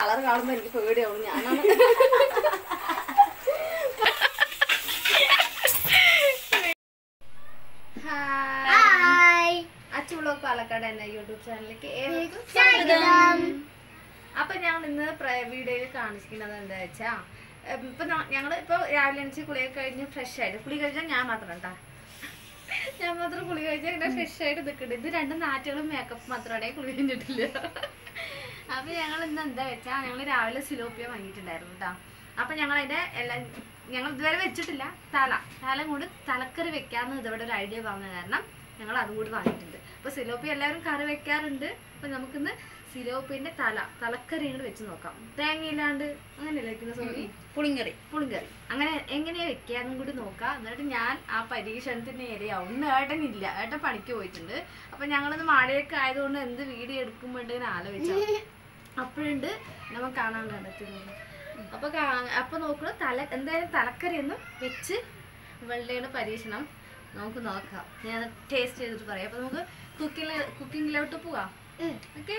Colour കാണുമ്പോ എനിക്ക് പേടിയാവും ഞാനാണ് ഹായ് അച്ചു വ്ളോഗ് പാലക്കാട് എന്ന യൂട്യൂബ് ചാനലിലേക്ക് ഏവർക്കും സ്വാഗതം അപ്പൊ ഞങ്ങൾ ഇന്ന് വീഡിയോയിൽ കാണിക്കുന്നത് എന്താ വെച്ചാ ഉം, ഇപ്പൊ ഞങ്ങൾ ഇപ്പൊ രാവിലെ എണിച്ച് കുളിയൊക്കെ കഴിഞ്ഞ് ഫ്രഷ് ആയിട്ട് കുളി കഴിഞ്ഞാൽ ഞാൻ മാത്രം കേട്ടാ ഞാൻ മാത്രം കുളി കഴിഞ്ഞാൽ ഇങ്ങനെ ഫ്രഷ് ആയിട്ട് നിൽക്കുന്നുണ്ട് ഇത് രണ്ട് നാറ്റുകളും മേക്കപ്പ് മാത്രമാണ് കുളി കഴിഞ്ഞിട്ടില്ല അപ്പൊ ഞങ്ങൾ ഇന്ന് എന്താ വെച്ചാ ഞങ്ങൾ രാവിലെ സിലോപ്പിയ വാങ്ങിയിട്ടുണ്ടായിരുന്നു കേട്ടോ അപ്പൊ ഞങ്ങൾ അതിന്റെ എല്ലാം ഞങ്ങൾ ഇതുവരെ വെച്ചിട്ടില്ല തല തല കൂടി തലക്കറി വെക്കാന്ന് ഇതവിടെ ഒരു ഐഡിയ പറഞ്ഞ കാരണം ഞങ്ങൾ അതും കൂടി വാങ്ങിയിട്ടുണ്ട് അപ്പൊ സിലോപ്പി എല്ലാവരും കറി വെക്കാറുണ്ട് അപ്പൊ നമുക്കിന്ന് സിലോപ്പിന്റെ തല തലക്കറി കൂടി വെച്ച് നോക്കാം തേങ്ങയില്ലാണ്ട് അങ്ങനെയല്ലേ വെക്കുന്ന സോറി പുളിങ്കറി പുളിങ്കറി അങ്ങനെ എങ്ങനെയാ വെക്കാന്നും കൂടി നോക്കാം എന്നിട്ട് ഞാൻ ആ പരീക്ഷണത്തിന് ഇരയാവും ഇന്ന് ഏട്ടനില്ല ഏട്ടൻ പണിക്ക് പോയിട്ടുണ്ട് അപ്പൊ ഞങ്ങളിന്ന് മഴയൊക്കെ ആയതുകൊണ്ട് എന്ത് വീഡിയോ എടുക്കുമ്പോണ്ടെന്ന് ആലോചിച്ചു അപ്പോഴുണ്ട് നമുക്ക് കാണാൻ കണ്ടെത്തുന്നത് അപ്പൊ കാ- അപ്പൊ നോക്കുക തല എന്തായാലും തലക്കറി ഒന്ന് വെച്ച് വെള്ളയുടെ പരീക്ഷണം നമുക്ക് നോക്കാം ഞാൻ ടേസ്റ്റ് ചെയ്തിട്ട് പറയാം അപ്പൊ നമുക്ക് കുക്കിംഗ് കുക്കിങ്ങിലോട്ട് പോവാം ഓക്കെ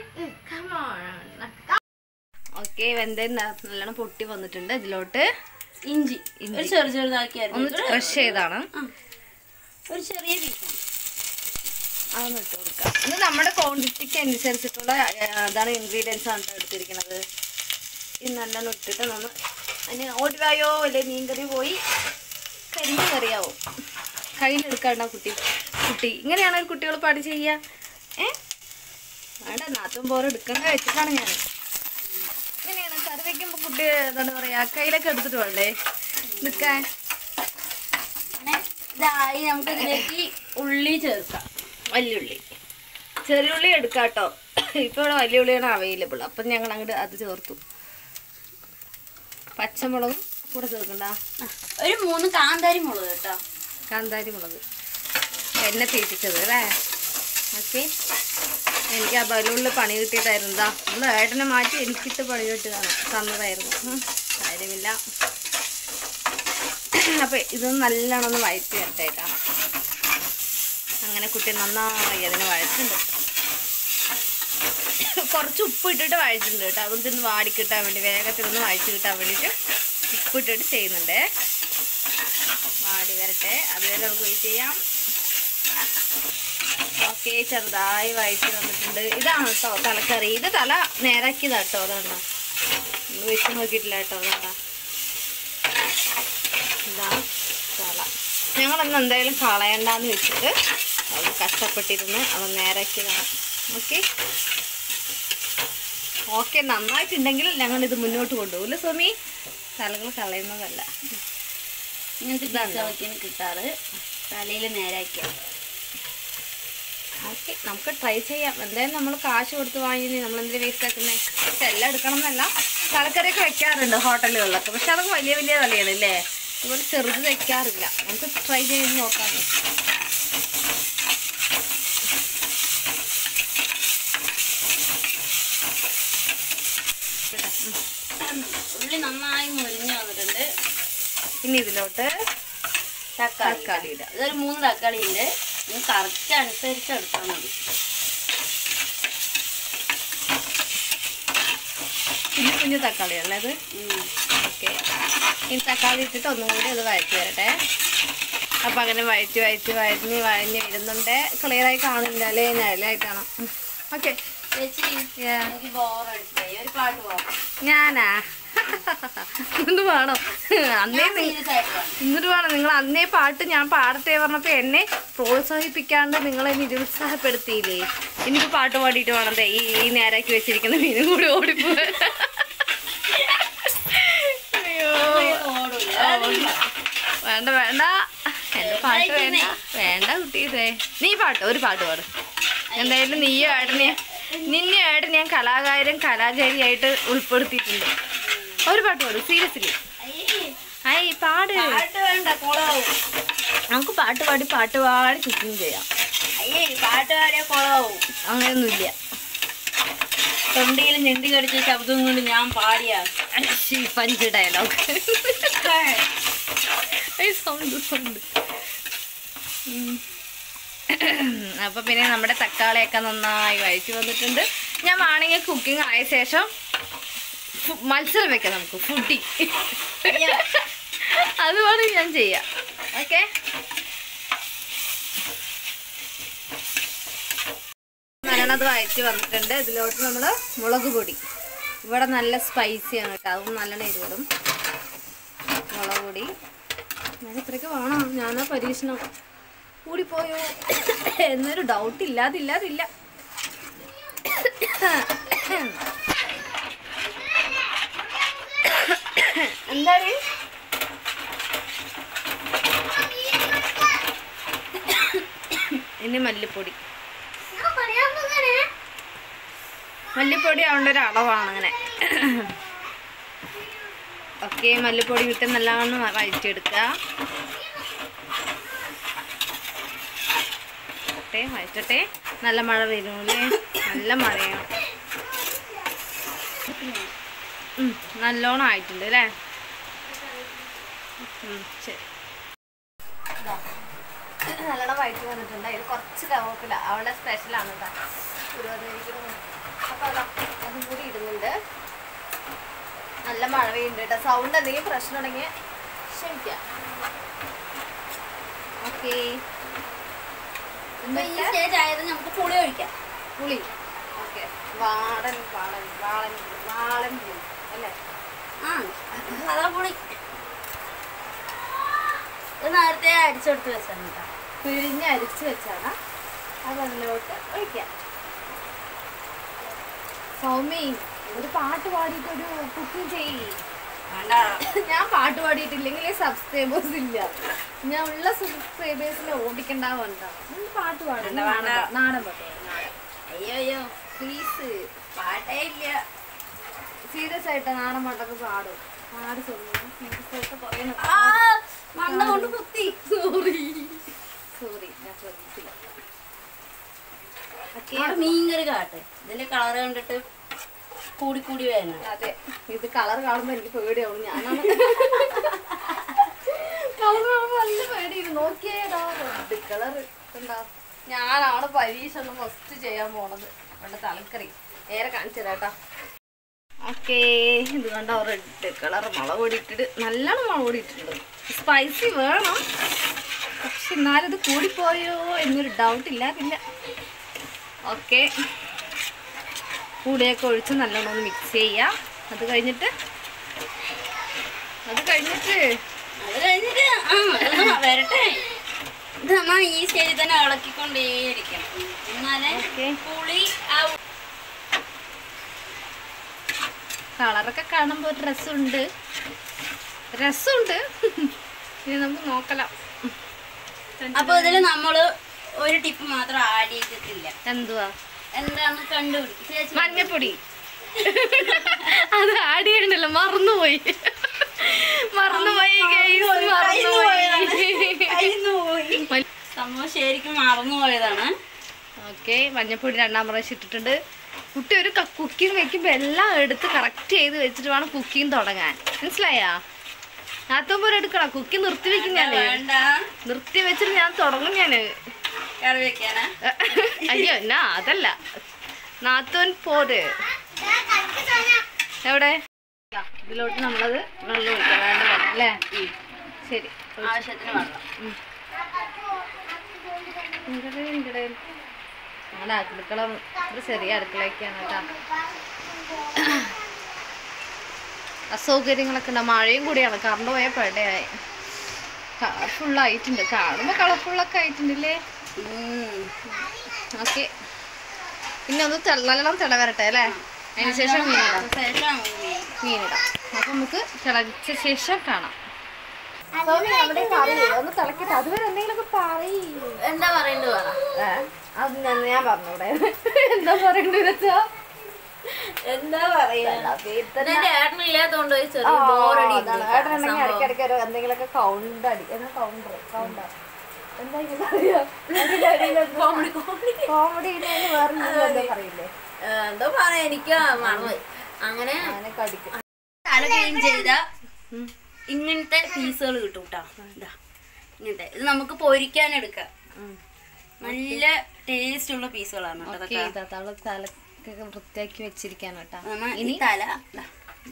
ഓക്കെ വെന്തയും നല്ലോണം പൊട്ടി വന്നിട്ടുണ്ട് ഇതിലോട്ട് ഇഞ്ചി ഒരു ചെറു ചെറുതാക്കി ഒന്ന് അരിഞ്ഞിട്ട് ക്രഷ് ചെയ്താണ് ഒരു ചെറിയ പീസാണ് അതൊന്ന് ഇട്ട് കൊടുക്കാം ഇത് നമ്മുടെ ക്വാണ്ടിറ്റിക്ക് അനുസരിച്ചിട്ടുള്ള ആ, അതാണ് ഇൻഗ്രീഡിയൻസ് ആണ് ട്ടോ എടുത്തിരിക്കുന്നത് ഇത് നല്ലോണം ഇട്ടിട്ട് നമ്മൾ അതിന് ഓടിവായോ അല്ലെ മീൻകറി പോയി കരിഞ്ഞ കറിയാവും കയ്യിലെടുക്കാണ്ട കുട്ടി കുട്ടി ഇങ്ങനെയാണ് ഒരു കുട്ടികൾ പാടി ചെയ്യുക ഏ വേണ്ട നാത്തും പോലും എടുക്കണ്ട വെച്ചിട്ടാണ് ഞാൻ ഇങ്ങനെയാണ് കറി വെക്കുമ്പോൾ കുട്ടി എന്താണ് പറയാ കയ്യിലൊക്കെ എടുത്തിട്ട് വേണ്ടേ നിൽക്കാൻ അങ്ങനെ ഇതായി നമുക്ക് ഇതിലേക്ക് ഉള്ളി ചേർക്കാം വല്യുള്ളി ചെറിയുള്ളി എടുക്കാം കേട്ടോ ഇപ്പോൾ ഇവിടെ വലിയ ഉള്ളിയാണ് അവൈലബിൾ അപ്പം ഞങ്ങൾ അങ്ങോട്ട് അത് ചേർത്തു പച്ചമുളകും കൂടെ ചേർക്കണ്ട ആ, ഒരു മൂന്ന് കാന്താരി മുളക് കേട്ടോ കാന്താരി മുളക് എന്നെ തീറ്റിച്ചത് അല്ലേ ഓക്കെ എനിക്ക് ആ ബലൂണിൽ പണി കിട്ടിയതായിരുന്നു എന്താ നമ്മൾ ഏട്ടനെ മാറ്റി എനിക്കിട്ട് പണി കിട്ടിയതാണ് തന്നതായിരുന്നു ഉം, കാര്യമില്ല അപ്പം ഇത് നല്ലോണം ഒന്ന് വഴറ്റി വരട്ടേക്കാം അങ്ങനെ കുട്ടി നന്നായി അതിന് വഴറ്റുണ്ട് കുറച്ച് ഉപ്പ് ഇട്ടിട്ട് വഴറ്റുണ്ട് കേട്ടോ അതുകൊണ്ട് ഒന്ന് വാടി കിട്ടാൻ വേണ്ടി വേഗത്തിൽ ഒന്ന് വഴറ്റി കിട്ടാൻ വേണ്ടിയിട്ട് ഉപ്പ് ഇട്ടിട്ട് ചെയ്യുന്നുണ്ടേ വാടി വരട്ടെ അതുവരെ നമുക്ക് വെയിറ്റ് ചെയ്യാം ഓക്കെ ചെറുതായി വഴറ്റി വന്നിട്ടുണ്ട് ഇതാണ് കേട്ടോ തലക്കറി ഇത് തല നേരാക്കിയതാ കേട്ടോ അതുകൊണ്ടോ നമ്മൾ വെച്ച് നോക്കിയിട്ടില്ല കേട്ടോ അതുകൊണ്ടാ ഇതാണ് തല ഞങ്ങളന്ന് എന്തായാലും കളയണ്ടെന്ന് വെച്ചിട്ട് അത് കഷ്ടപ്പെട്ടിരുന്ന് അത് നേരാക്കിയതാണ് ഓക്കെ ഓക്കെ നന്നായിട്ടുണ്ടെങ്കിൽ ഞങ്ങൾ ഇത് മുന്നോട്ട് കൊണ്ടുപോകില്ല സ്വാമി തലകൾ കളയുന്നതല്ല ഇങ്ങനത്തെ പീസൊക്കെയാണ് കിട്ടാറ് തലയിൽ നേരാക്കിയ ഓക്കെ നമുക്ക് ട്രൈ ചെയ്യാം എന്തായാലും നമ്മൾ കാശ് കൊടുത്ത് വാങ്ങി നമ്മൾ എന്തിനാ വേസ്റ്റ് ആക്കുന്നത് പക്ഷെ എല്ലാം എടുക്കണം എന്നല്ല തലക്കറിയൊക്കെ വെക്കാറുണ്ട് ഹോട്ടലുകളിലൊക്കെ പക്ഷെ അതൊക്കെ വലിയ വലിയ തലയാണ് അല്ലേ അതുപോലെ ചെറുത് വെക്കാറില്ല നമുക്ക് ട്രൈ ചെയ്ത് നോക്കാം ഉള്ളി നന്നായി മുരിഞ്ഞ് വന്നിട്ടുണ്ട് ഇനി ഇതിലോട്ട് തക്കാളി തക്കാളി ഇടാം ഇതൊരു മൂന്ന് തക്കാളി ഉണ്ട് നിങ്ങൾ കറക്റ്റ് അനുസരിച്ച് എടുത്താൽ മതി കുഞ്ഞു കുഞ്ഞു തക്കാളിയല്ലേ അത് ഉം. ഓക്കെ ഇനി തക്കാളി ഇട്ടിട്ട് ഒന്നും കൂടി അത് വഴറ്റി വരട്ടെ അപ്പം അങ്ങനെ വഴറ്റി വഴറ്റി വഴഞ്ഞ് വഴഞ്ഞ് വരുന്നുണ്ട് ക്ലിയറായി കാണില്ല അല്ലേ നിഴലായിട്ടാണ് ഓക്കെ ചേച്ചി എനിക്ക് ബോറടിച്ചായി ഒരു പാട്ട് പാടാം ഞാനാ എന്നിട്ട് വേണോ അന്നേ ഞാൻ നി- serious ആയിട്ട് പാടാം. എന്നിട്ട് വേണം നിങ്ങൾ അന്നേ പാട്ട് ഞാൻ പാടട്ടെ പറഞ്ഞപ്പോൾ എന്നെ പ്രോത്സാഹിപ്പിക്കാണ്ട് നിങ്ങൾ എന്നെ നിരുത്സാഹപ്പെടുത്തിയില്ലേ എനിക്ക് പാട്ട് പാടിയിട്ട് വേണം ദേ ഈ ഈ നേരാക്കി വെച്ചിരിക്കുന്ന മീനും കൂടി ഓടിപ്പോയി അയ്യോ ഓടൂല. വേണ്ട വേണ്ട എന്റെ പാട്ട് വേണ്ട വേണ്ട കുട്ടിയതേ നീ പാട്ട് ഒരു പാട്ട് പാട് എന്തായാലും നീയും ഏട്ടനെ നിന്നെ ഏട്ടൻ ഞാൻ കലാകാരൻ കലാകാരിയായിട്ട് ഉൾപ്പെടുത്തിയിട്ടുണ്ട് ഒരു പാട്ട് പാടും സീരിയസ്ലി അയ്യേ, ഐ പാട് പാട്ട് വേണ്ട കുളമാവും നമുക്ക് പാട്ട് പാടി പാട്ട് പാടി കുക്കിംഗ് ചെയ്യാം അയ്യേ പാട്ട് പാടിയ കുളമാവും അങ്ങനെയൊന്നുമില്ല തൊണ്ടിയിൽ ഞെണ്ടി കടിച്ച ശബ്ദം കൊണ്ട് ഞാൻ പാടിയ ശ്ശി, പഞ്ച് ഡയലോഗ് സൗണ്ട് സൗണ്ട് അപ്പൊ പിന്നെ നമ്മുടെ തക്കാളിയൊക്കെ നന്നായി വഴറ്റി വന്നിട്ടുണ്ട് ഞാൻ വേണമെങ്കിൽ കുക്കിംഗ് ആയ ശേഷം ഫു- മത്സരം വെക്കാം നമുക്ക് ഫുഡി അത് വേണം ഞാൻ ചെയ്യാം ഓക്കെ നല്ലത് വഴറ്റി വന്നിട്ടുണ്ട് ഇതിലോട്ട് നമ്മൾ മുളക് പൊടി ഇവിടെ നല്ല സ്പൈസിയാണ് കേട്ടോ അതും നല്ലോണം എരിവിടും മുളക് പൊടി ഞാൻ ഇത്രയൊക്കെ വേണം ഞാനാ പരീക്ഷണം കൂടിപ്പോയോ എന്നൊരു ഡൗട്ട് ഇല്ലാതില്ലാതില്ല എന്താണ് ഇനി മല്ലിപ്പൊടി മല്ലിപ്പൊടി ആവേണ്ട ഒരു അളവാണ് അങ്ങനെ ഓക്കെ മല്ലിപ്പൊടി വിട്ട് നല്ലവണ്ണം വഴറ്റിയെടുക്കുക വഴറ്റട്ടെ വഴറ്റട്ടെ നല്ല മഴ വരുമല്ലേ നല്ല മഴയാണ് ഉം, നല്ലോണം ആയിട്ടുണ്ട് അല്ലേ ഉം, ശരി നല്ലോണം വഴറ്റി വന്നിട്ടുണ്ട് അതിൽ കുറച്ച് കവക്കില്ല അവളുടെ സ്പെഷ്യലാണ് കേട്ടോ ഗുരുവായൂരിക്കുന്നു അപ്പോൾ അതാ അതും കൂടി ഇടുന്നുണ്ട് നല്ല മഴ പെയ്യുന്നുണ്ട് കേട്ടോ സൗണ്ട് എന്തെങ്കിലും പ്രശ്നം ഉണ്ടെങ്കിൽ ക്ഷമിക്കാം ഓക്കേ ഇപ്പൊ ഈ സ്റ്റേജ് ആയത് നമുക്ക് പുളി ഒഴിക്കാം പുളി ഓക്കെ വാടൻ വാടൻ വാളൻ വാളൻ പുളി അല്ലേ ആ അതാ പുളി ഇത് നേരത്തെ അടിച്ചെടുത്ത് വെച്ചാണ് കേട്ടോ പിഴിഞ്ഞ് അരിച്ച് വെച്ചാണ് അത് അതിലോട്ട് ഒഴിക്കാം സൗമി ഒരു പാട്ട് പാടിയിട്ട് ഒരു കുക്കിംഗ് ചെയ്യ് വേണ്ട ഞാൻ പാട്ട് പാടിയിട്ടില്ലെങ്കിൽ സബ്സ്ക്രൈബേഴ്സ് ഇല്ല ഞാൻ ഉള്ള സബ്സ്ക്രൈബേഴ്സിനെ ഓടിക്കണ്ടാവണ്ട പാട്ട് പാടും വേണ്ട, വേണ്ട. നാടൻ പാട്ട് നാടൻ അയ്യോ അയ്യോ പ്ലീസ് പാട്ടേ ഇല്ല സീരിയസ് ആയിട്ട് നാടൻ പാട്ടൊക്കെ പാടും പാടി സീരിയസ് ആയിട്ട് പറയണം ആ മണ്ണ കൊണ്ട് കുത്തി സോറി സോറി ഞാൻ ശ്രദ്ധിച്ചില്ല ഓക്കെ അവിടെ മീൻകറി കാട്ടെ ഇതിന്റെ കളർ കണ്ടിട്ട് കൂടി കൂടി വേണം അതെ ഇത് കളർ കാണുമ്പോ എനിക്ക് പേടിയാവും ഞാനാണ് കളർ കാണുമ്പോ നല്ല പേടിയിരുന്നു നോക്കിയേടാ റെഡ് കളർ എന്താ ഞാനാണ് പരീക്ഷ ഒന്ന് ഫസ്റ്റ് ചെയ്യാൻ പോണത് അവിടെ തലക്കറി നേരെ കാണിച്ചു തരാട്ടാ ഓക്കേ ഇത് കണ്ടോ റെഡ് കളർ മുളക് പൊടി ഇട്ടിട്ട് നല്ലോണം മുളക് പൊടി ഇട്ടിട്ടുണ്ട് സ്പൈസി വേണം പക്ഷെ എന്നാലും ഇത് കൂടിപ്പോയോ എന്നൊരു ഡൗട്ട് ഇല്ലാതില്ല ഓക്കെ കൂടെയൊക്കെ ഒഴിച്ച് നല്ലോണം ഒന്ന് മിക്സ് ചെയ്യാം അത് കഴിഞ്ഞിട്ട് അത് കഴിഞ്ഞിട്ട് അത് കഴിഞ്ഞിട്ട് ആ അതൊന്ന് വരട്ടെ ഇത് നമ്മ ഈ സ്റ്റേജിൽ തന്നെ ഇളക്കിക്കൊണ്ടേയിരിക്കണം എന്നാലേ ഓക്കെ പുളി ആ കളറൊക്കെ കാണുമ്പോൾ ഒരു രസമുണ്ട് രസമുണ്ട് ഇനി നമുക്ക് നോക്കലാം അപ്പൊ ഇതില് നമ്മള് ഒരു ടിപ്പ് മാത്രം ആഡ് ചെയ്തിട്ടില്ല എന്തുവാ എന്താണ് കണ്ടുപിടിക്കും ചേച്ചി മഞ്ഞപ്പൊടി അത് ആഡ് ചെയ്യണ്ടല്ലോ മറന്നുപോയി മറന്നുപോയി guys, മറന്നുപോയി മ- സംഭവം ശരിക്കും മറന്നു പോയതാണ് ഓക്കെ മഞ്ഞപ്പൊടി രണ്ടാം പ്രാവശ്യം ഇട്ടിട്ടുണ്ട് കുട്ടി ഒരു കുക്കിംഗ് വെക്കുമ്പോൾ എല്ലാം എടുത്ത് കറക്റ്റ് ചെയ്ത് വെച്ചിട്ട് വേണം കുക്കിംഗ് തുടങ്ങാൻ മനസ്സിലായാ നാത്തോമ്പോൾ എടുക്കണം കുക്കി നിർത്തി വെക്കും ഞാൻ വേണ്ട നിർത്തി വെച്ചിട്ട് ഞാൻ തുടങ്ങും ഞാൻ കറി വെക്കാനാ അയ്യോ എന്നാ അതല്ല നാത്തോൻ പോര് എവിടെ ദാ, ഇതിലോട്ട് നമ്മളത് വെള്ളം ഒഴിക്കാം വേണ്ട വെള്ളം അല്ലേ ശരി ആവശ്യത്തിന് വെള്ളം ഞങ്ങളുടെ അടുക്കള ഒരു ചെറിയ അടുക്കളയൊക്കെയാണ് കേട്ടോ അസൗകര്യങ്ങളൊക്കെ ഉണ്ട് മഴയും കൂടിയാണ് കറണ്ട് പോയ പെടയായി കളർഫുള്ളായിട്ടുണ്ട് കാണുമ്പോൾ കളർഫുള്ളൊക്കെ ആയിട്ടുണ്ടല്ലേ ഉം. ഓക്കെ പിന്നെ ഒന്ന് തെള- നല്ലോണം തിള വരട്ടെ അല്ലേ അതിന് ശേഷം മീനിടാം ശേഷം മീൻ. മീനിടാം അപ്പൊ നമുക്ക് തിളച്ച ശേഷം കാണാം അവിടെ പറയൂ ഒന്ന് തിളക്കട്ടെ അതുവരെ എന്തെങ്കിലുമൊക്കെ പറയൂ എന്താ പറയണ്ടത് പറ അത് ഞാൻ ഞാൻ പറഞ്ഞൂടെ എന്താ പറയണ്ടത് വെച്ചാ എന്താ പറയാ എന്റെ ഏട്ടനില്ലാത്തോണ്ട് ഒരു ചെറിയ ബോറടി ഏട്ടനുണ്ടെങ്കിൽ ഇടയ്ക്കിടയ്ക്ക് ഒരു എന്തെങ്കിലുമൊക്കെ കൗണ്ട് അടി എന്നാ കൗണ്ടർ കൗണ്ടർ എന്താ ഇങ്ങനെ പറയാ കോമഡി കോമഡി കോമഡി വേറെ എന്താ പറയില്ലേ എന്തോ പറയാ എനിക്ക് മറന്നുപോയി അങ്ങനെ അങ്ങനെ കടിക്കും തല ക്ലീൻ ചെയ്ത ഇങ്ങനത്തെ പീസുകൾ കിട്ടും കേട്ടോ ഇതാ ഇങ്ങനത്തെ ഇത് നമുക്ക് പൊരിക്കാൻ എടുക്കാം നല്ല ടേസ്റ്റ് ഉള്ള പീസുകളാണ് കേട്ടോ ഓക്കെ ഇതൊക്കെ ഇതാ തല തലക്കൊക്കെ വൃത്തിയാക്കി വെച്ചിരിക്കാണ് കേട്ടോ നമ്മ ഈ തല ദാ,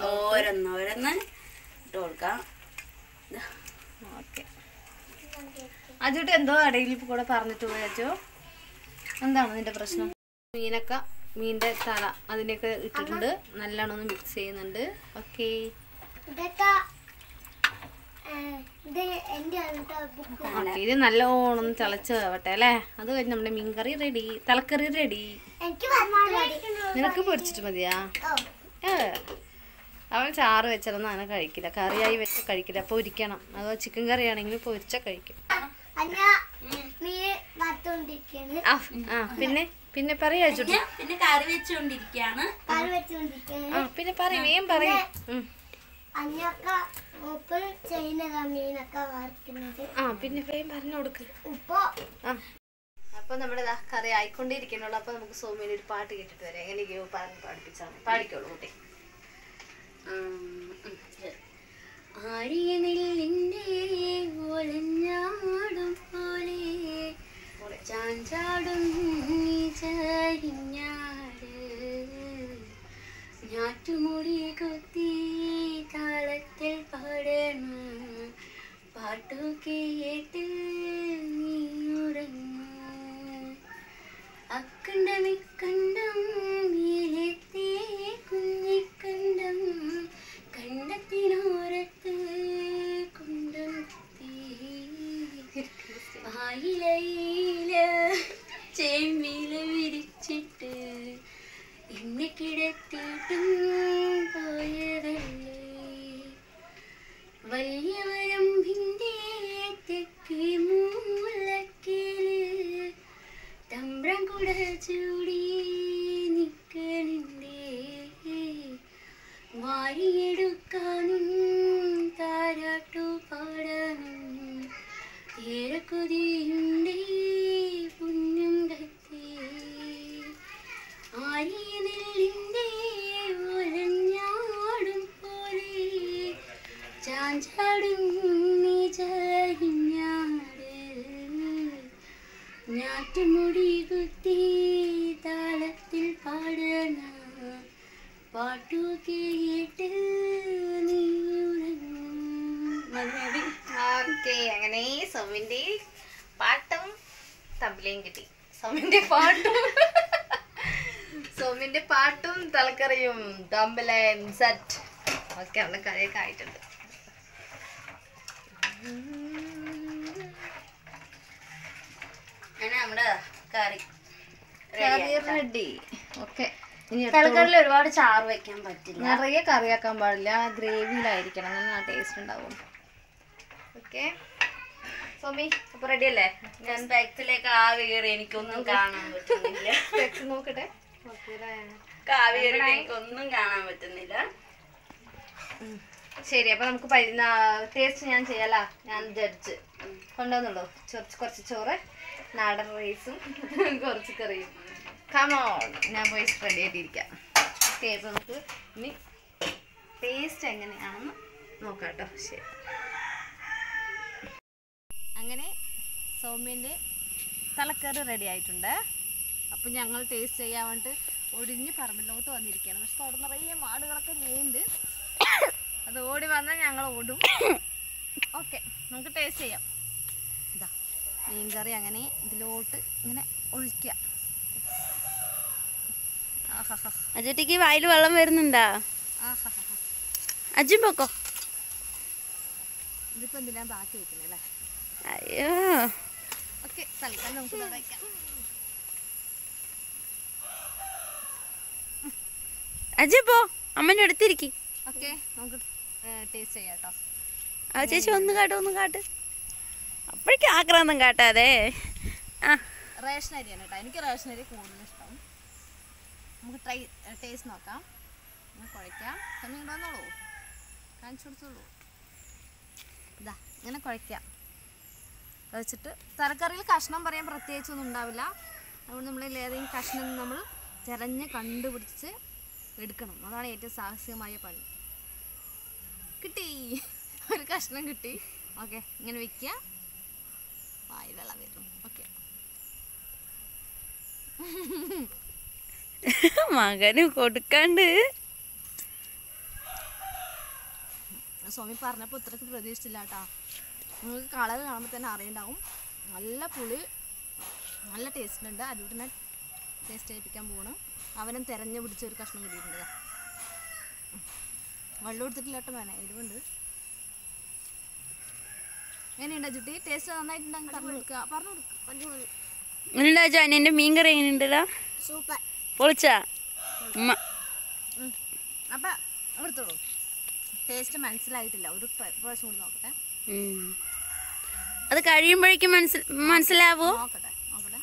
ഓരോന്നോരോന്ന് ഇട്ട് കൊടുക്കാം ദാ. ഓക്കെ അജുട്ട് എന്തോ ഇടയിൽ കൂടെ പറഞ്ഞിട്ട് പോയി അജു എന്താണ് നിന്റെ പ്രശ്നം മീനൊക്കെ മീൻ്റെ തല അതിനൊക്കെ ഇട്ടിട്ടുണ്ട് നല്ലോണം ഒന്ന് മിക്സ് ചെയ്യുന്നുണ്ട് ഓക്കെ ഇതൊക്കെ ഏഹ്, ഇത് എൻ്റെ ബുക്ക് ഓക്കെ ഇത് നല്ലോണം ഒന്ന് തിളച്ച് വേവട്ടെ അല്ലേ അത് കഴിഞ്ഞ് നമ്മുടെ മീൻകറി റെഡി തലക്കറി റെഡി എനിക്ക് മതി നിനക്ക് പൊരിച്ചിട്ട് മതിയാ ഓ ഏ അവൻ ചാറ് വെച്ചതൊന്നും അങ്ങനെ കഴിക്കില്ല കറിയായി വെച്ച് കഴിക്കില്ല പൊരിക്കണം അതോ ചിക്കൻ കറി ആണെങ്കിൽ പൊരിച്ച കഴിക്കും അന്ന മീൻ വറുത്തോണ്ടിരിക്കുകയാണ് ആ ആ പിന്നെ പിന്നെ പറയാ ചുട്ടി പിന്നെ പിന്നെ കറി വെച്ചുകൊണ്ടിരിക്കുകയാണ് കറി വെച്ചുകൊണ്ടിരിക്കുകയാണ് ആ പിന്നെ പറയും വേഗം പറയും ഉം. അന്നൊക്കെ ഉപ്പ് ചെയ്യുന്നതാ മീനൊക്കെ വറുക്കുന്നത് ആ പിന്നെ വേഗം പറഞ്ഞു കൊടുക്ക് ഉപ്പോ ആ അപ്പൊ നമ്മുടെ ദാ കറി ആയിക്കൊണ്ടിരിക്കണുള്ളൂ അപ്പൊ നമുക്ക് സോമിയിൽ ഒരു പാട്ട് കേട്ടിട്ട് വരാം എങ്ങനെയൊക്കെയോ പാട്ട് പഠിപ്പിച്ചാണ് പാടിക്കോളൂ കുട്ടി ആര്യനെല്ലിൻ്റെ ഒലഞ്ഞാടും പോലെ ചാഞ്ചാടും ചരിഞ്ഞാട് ഞാറ്റുമുടി കുത്തി താളത്തിൽ പാടണം പാട്ടു കേട്ട് നീ ഉറങ്ങ് അക്കണ്ടം ഇക്കണ്ടം മേലെത്തേ കുഞ്ഞിക്കണ്ടം കണ്ടത്തിനോരത്ത് കുണ്ടം കുത്തി ആയിലയില ചേമ്പില വിരിച്ചിട്ട് എന്നെ കിടത്തിയിട്ടും പോയതല്ലേ വലിയവരമ്പിൻ്റെ തെക്കേ മൂലക്കില് തമ്പ്രം കുട ചൂടി നിക്കണിണ്ടേ വാരിയെടുക്കാനും താരാട്ടു പാടാനും ഏറെ കൊതിയുണ്ടേ പുണ്യം കത്തേ ആരിയ നെല്ലിൻ്റെ ഒലഞ്ഞാടും പോലെ ചാഞ്ചാടും നീ ചരിഞ്ഞാട് ഞാറ്റുമുടി കുത്തി താളത്തിൽ പാടണ പാട്ടു കേട്ട് നീ ഉറങ്ങും. മതി, മതി. ഓക്കെ അങ്ങനെ സോമിന്റെ പാട്ടും തമ്പിലേയും കിട്ടി സോമിന്റെ പാട്ടും സോമിന്റെ പാട്ടും തലക്കറിയും തമ്പലൻ സെറ്റ് ഓക്കെ അവിടെ കറിയൊക്കെ ആയിട്ടുണ്ട് അങ്ങനെ നമ്മുടെ കറി കറി റെഡി ഓക്കെ ഇനി തലക്കറിയിൽ ഒരുപാട് ചാറ് വെക്കാൻ പറ്റില്ല നിറയെ കറിയാക്കാൻ പാടില്ല ഗ്രേവിയിലായിരിക്കണം നല്ല ടേസ്റ്റ് ഉണ്ടാവും ഓക്കെ സോമി അപ്പൊ റെഡി അല്ലേ ഞാൻ ബാക്കിലേക്ക് ആവി കയറി എനിക്കൊന്നും കാണാൻ പറ്റുന്നില്ല Specs നോക്കട്ടെ ഓക്കെ കാവി കയറിയിട്ട് എനിക്കൊന്നും കാണാൻ പറ്റുന്നില്ല ശരി അപ്പൊ നമുക്ക് ടേസ്റ്റ് ഞാൻ ചെയ്യാലാ ഞാൻ ജഡ്ജ് കൊണ്ടുവന്നുള്ളൂ കുറച്ച് കുറച്ച് ചോറ് നാടൻ റൈസും കുറച്ച് കറിയും കമോൺ ഞാൻ പോയി റെഡി ആയിട്ടിരിക്കാം ഓക്കെ അപ്പൊ നമുക്ക് ഇനി ടേസ്റ്റ് എങ്ങനെയാണെന്ന് നോക്കാം കേട്ടോ ശരി അങ്ങനെ സൗമ്യൻ്റെ തലക്കറി റെഡി ആയിട്ടുണ്ട് അപ്പം ഞങ്ങൾ ടേസ്റ്റ് ചെയ്യാൻ വേണ്ടിട്ട് ഒടിഞ്ഞ് പറമ്പിലോട്ട് വന്നിരിക്കുകയാണ് പക്ഷെ അവിടെ നിറയെ മാടുകളൊക്കെ നീണ്ട് അത് ഓടി വന്നാൽ ഞങ്ങൾ ഓടും ഓക്കെ നമുക്ക് ടേസ്റ്റ് ചെയ്യാം ഇതാ മീൻകറി അങ്ങനെ ഇതിലോട്ട് ഇങ്ങനെ ഒഴിക്കുക ആഹാ അജുട്ടിക്ക് വായിൽ വെള്ളം വരുന്നുണ്ടാ ആഹാ അജു പൊക്കോ ഇതിപ്പോൾ എന്തിനാ ബാക്കി വെക്കുന്നത് അല്ലേ അയ്യോ ഓക്കെ തൽക്കാലം നമുക്ക് ഇവിടെ വയ്ക്കാം അജു പോ അമ്മൻ്റെ അടുത്തിരിക്കി ഓക്കെ നമുക്ക് ടേസ്റ്റ് ചെയ്യാം കേട്ടോ ആ ചേച്ചി ഒന്ന് കാട്ട് ഒന്ന് കാട്ട് അപ്പോഴേക്കും ആക്രാന്തം കാട്ടാതെ ആ റേഷൻ അരിയാണ് കേട്ടോ എനിക്ക് റേഷൻ അരി കൂടുതൽ ഇഷ്ടം നമുക്ക് ട്രൈ ടേസ്റ്റ് നോക്കാം ഒന്ന് കുഴയ്ക്കാം സമയം ഉണ്ടാകുന്നുള്ളൂ കാണിച്ചു കൊടുത്തോളൂ ഇതാ ഇങ്ങനെ കുഴയ്ക്കാം കുഴച്ചിട്ട് തലക്കറിയിൽ കഷ്ണം പറയാൻ പ്രത്യേകിച്ചൊന്നും ഉണ്ടാവില്ല അതുകൊണ്ട് നമ്മൾ ഏതെങ്കിലും കഷ്ണം നമ്മൾ തിരഞ്ഞ് കണ്ടുപിടിച്ച് എടുക്കണം അതാണ് ഏറ്റവും സാഹസികമായ പണി കിട്ടി ഒരു കഷ്ണം കിട്ടി ഓക്കെ ഇങ്ങനെ വെക്കുക വായി വെള്ളം വരും ഓക്കെ മകന് കൊടുക്കാണ്ട് സ്വാമി പറഞ്ഞപ്പോൾ ഇത്രയ്ക്ക് പ്രതീക്ഷിച്ചില്ല കേട്ടോ നിങ്ങൾക്ക് കളർ കാണുമ്പോൾ തന്നെ അറിയണ്ടാവും നല്ല പുളി നല്ല ടേസ്റ്റ് ഉണ്ട് അതുകൊണ്ട് ടേസ്റ്റ് ചെയ്യിപ്പിക്കാൻ പോകണം അവനും തിരഞ്ഞു പിടിച്ച ഒരു കഷ്ണം കിട്ടിയിട്ടുണ്ട് ദാ. ഉം. വെള്ളം എടുത്തിട്ടില്ല കേട്ടോ മേനെ എരിവുണ്ട് എങ്ങനെയുണ്ട് ജുട്ടി ടേസ്റ്റ് നന്നായിട്ടുണ്ടെങ്കിൽ പറഞ്ഞു കൊടുക്കുക പറഞ്ഞു കൊടുക്കുക എങ്ങനെയുണ്ടാ ജാനിന്റെ മീൻ കറി എങ്ങനെയുണ്ടടാ സൂപ്പർ പൊളിച്ചാ ഉമ്മ അപ്പം എടുത്തോളൂ ടേസ്റ്റ് മനസ്സിലായിട്ടില്ല ഒരു പ്ര- പ്രാവശ്യം കൂടി നോക്കട്ടെ ഉം. അത് കഴിയുമ്പോഴേക്കും മനസ്സിൽ മനസ്സിലാവോ നോക്കട്ടെ നോക്കട്ടെ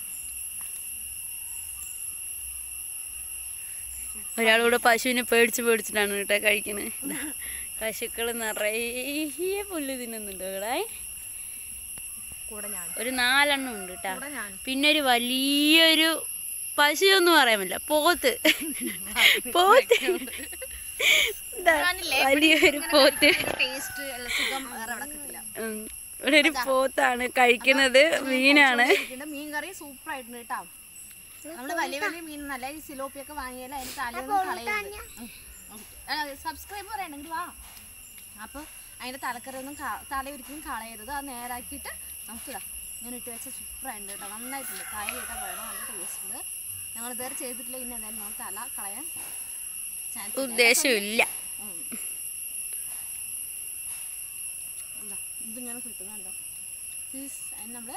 ഒരാളൂടെ പശുവിനെ പേടിച്ച് പേടിച്ചിട്ടാണ് കേട്ടോ കഴിക്കുന്നത് പശുക്കൾ നിറയെ പുല്ല് തിന്നുന്നുണ്ട് ഇവിടെ കൂടെ ഞാൻ ഒരു നാലെണ്ണം ഉണ്ട് കേട്ടോ കൂടെ ഞാൻ പിന്നെ ഒരു വലിയൊരു പശു ഒന്നും പറയാൻ പറ്റില്ല പോത്ത് പോത്ത് ഇതാ, വലിയൊരു പോത്ത് ടേസ്റ്റ് സുഖം വേറെ അവിടെ കിട്ടില്ല ഉം. ഇവിടെ ഒരു പോത്താണ് കഴിക്കുന്നത് മീനാണ് ഇതിന്റെ മീൻ കറി സൂപ്പർ ആയിട്ടുണ്ട് കേട്ടോ നമ്മള് വലിയ വലിയ മീൻ നല്ല ഈ സിലോപ്പിയൊക്കെ വാങ്ങിയാൽ അതിന് തലയൊന്നും കളയരുത് സബ്സ്ക്രൈബ് പറയണെങ്കിൽ വാ അപ്പൊ അതിന്റെ തലക്കറി ഒന്നും തല ഒരിക്കലും കളയരുത് അത് നേരാക്കിയിട്ട് നമുക്കിതാ ഇങ്ങനെ ഇട്ട് വെച്ച സൂപ്പർ ആയിട്ടുണ്ട് കേട്ടോ നന്നായിട്ടുണ്ട് കായ കേട്ടാൽ വേണം നല്ല ടേസ്റ്റ് ഉണ്ട് ഞങ്ങൾ ഇതുവരെ ചെയ്തിട്ടില്ല ഇനി എന്തായാലും നമ്മൾ തല കളയാൻ ചാൻസ് ഉദ്ദേശമില്ല എന്താ ഇതിങ്ങനെ കിട്ടുന്നുണ്ടോ പ്ലീസ് അതിന് നമ്മൾ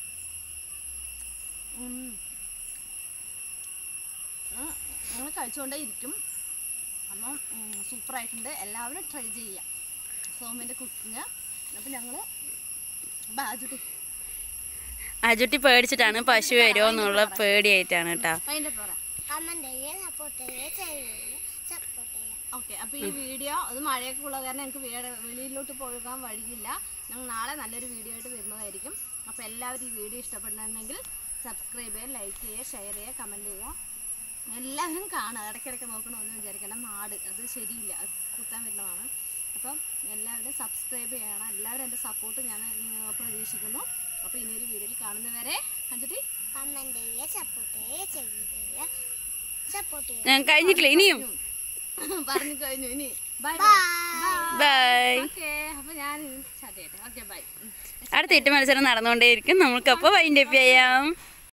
നമ്മൾ കഴിച്ചുകൊണ്ടേ ഇരിക്കും അപ്പം സൂപ്പറായിട്ടുണ്ട് എല്ലാവരും ട്രൈ ചെയ്യാം സോമിൻ്റെ കുക്കിങ് അപ്പം ഞങ്ങൾ ബാജുട്ടി അജുട്ടി പേടിച്ചിട്ടാണ് പശു വരുമോ എന്നുള്ള പേടിയായിട്ടാണ് കേട്ടോ അതിൻ്റെ പറ കമന്റ് ചെയ്യുക സപ്പോർട്ട് ചെയ്യുക ചെയ്യുക സപ്പോർട്ട് ചെയ്യുക ഓക്കെ അപ്പോൾ ഈ വീഡിയോ അത് മഴയൊക്കെ ഉള്ള കാരണം ഞങ്ങൾക്ക് വേറെ വെളിയിലോട്ട് പോകാൻ വഴിയില്ല ഞങ്ങൾ നാളെ നല്ലൊരു വീഡിയോ ആയിട്ട് വരുന്നതായിരിക്കും അപ്പോൾ എല്ലാവരും ഈ വീഡിയോ ഇഷ്ടപ്പെടുന്നുണ്ടെങ്കിൽ സബ്സ്ക്രൈബ് ചെയ്യുക ലൈക്ക് ചെയ്യുക ഷെയർ ചെയ്യുക കമൻറ്റ് ചെയ്യുക എല്ലാവരും കാണുക ഇടയ്ക്കിടയ്ക്ക് നോക്കണമെന്ന് വിചാരിക്കണം മാട് അത് ശരിയില്ല അത് കുത്താൻ വരുന്നതാണ് അപ്പം എല്ലാവരും സബ്സ്ക്രൈബ് ചെയ്യണം എല്ലാവരും എൻ്റെ സപ്പോർട്ട് ഞാൻ ഉം, പ്രതീക്ഷിക്കുന്നു അപ്പോൾ ഇനിയൊരു വീഡിയോയിൽ കാണുന്നവരെ അഞ്ചുട്ടി കമന്റ് ചെയ്യുക സപ്പോർട്ട് ചെയ്യുക ചെയ്യുക സപ്പോർട്ട് ചെയ്യുക ഞാൻ കഴിഞ്ഞിട്ടില്ല ഇനിയും പറഞ്ഞു കഴിഞ്ഞു ഇനി ബൈ ബൈ ഓക്കെ അപ്പോൾ ഞാൻ സ്റ്റാർട്ട് ചെയ്യട്ടെ ഓക്കെ ബൈ അടുത്ത എട്ട് മത്സരം നടന്നുകൊണ്ടേയിരിക്കും നമുക്കപ്പോൾ വൈൻഡപ്പ് ചെയ്യാം